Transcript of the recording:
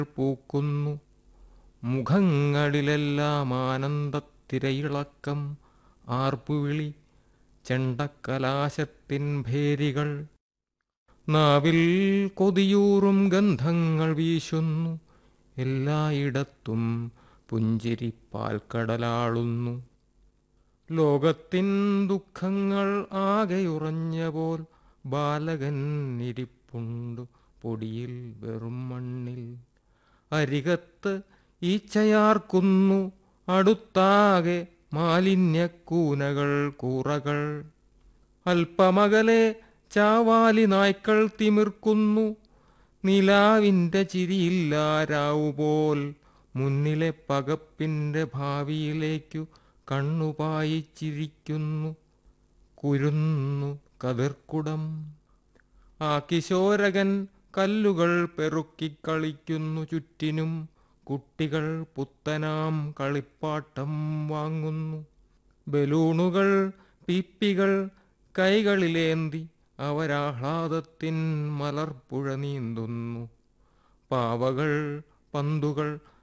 പൂക്കുന്നു മുഖങ്ങളിലെല്ലാം ആനന്ദത്തിരയിളക്കം ആർപ്പുവിളി ചെണ്ടക്കലാശത്തിൻ ഭേരികൾ നാവിൽ കൊതിയൂറും ഗന്ധങ്ങൾ വീശുന്നു എല്ലായിടത്തും പുഞ്ചിരി പാൽക്കടലാളുന്നു ലോകത്തിൻ ദുഃഖങ്ങൾ ആകെയുറഞ്ഞ പോൽ ബാലകൻ ഇരിപ്പുണ്ടു പൊടിയിൽ വെറും മണ്ണിൽ അരികത്ത് ഈച്ചയാർക്കുന്നു അടുത്താകെ മാലിന്യക്കൂനകൾ കൂറകൾ അല്പമകലെ ചാവാലി നായ്ക്കൾ തിമിർക്കുന്നു നിലാവിൻ്റെ ചിരിയില്ലാരാവുപോൽ മുന്നിലെ പകപ്പിൻ്റെ ഭാവിയിലേക്കു കണ്ണുപായിച്ചിരിക്കുന്നു കുരുന്നു കതിർക്കുടം ആ കിശോരകൻ കല്ലുകൾ പെറുക്കിക്കളിക്കുന്നു ചുറ്റിനും കുട്ടികൾ പുത്തനാം കളിപ്പാട്ടം വാങ്ങുന്നു ബലൂണുകൾ പീപ്പികൾ കൈകളിലേന്തി അവരാഹ്ലാദത്തിൻ മലർപ്പുഴ നീന്തുന്നു പാവകൾ പന്തുകൾ